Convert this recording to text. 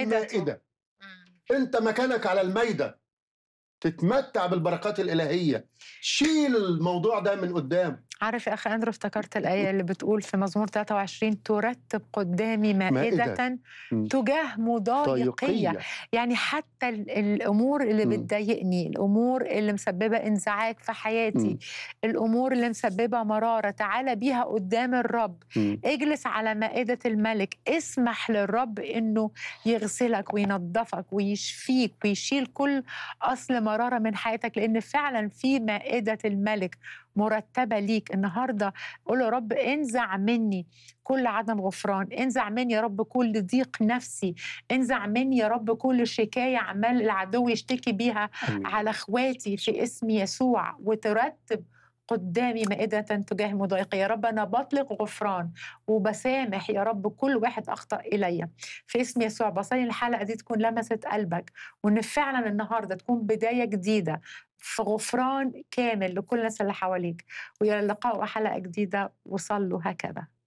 مائده انت مكانك على المايده تتمتع بالبركات الالهيه شيل الموضوع ده من قدام عارف يا اخي اندرو افتكرت الايه اللي بتقول في مزمور 23 ترتب قدامي مائده, مائدة. مم. تجاه مضايقيه ضيقيه يعني حتى ال- الامور اللي مم. بتضايقني الامور اللي مسببه انزعاج في حياتي مم. الامور اللي مسببه مراره تعالى بيها قدام الرب مم. اجلس على مائدة الملك اسمح للرب انه يغسلك وينظفك ويشفيك ويشيل كل اصل مرارة من حياتك لان فعلا في مائدة الملك مرتبة ليك النهاردة قول يا رب انزع مني كل عدم غفران انزع مني يا رب كل ضيق نفسي انزع مني يا رب كل شكاية عمال العدو يشتكي بيها آمين. على اخواتي في اسم يسوع وترتب قدامي مائدة تجاه مضايقة يا رب أنا بطلق غفران وبسامح يا رب كل واحد أخطأ إلي في اسم يسوع بصلي الحلقة دي تكون لمست قلبك وإن فعلا النهاردة تكون بداية جديدة في غفران كامل لكل الناس اللي حواليك وإلى اللقاء وحلقة جديدة وصلوا هكذا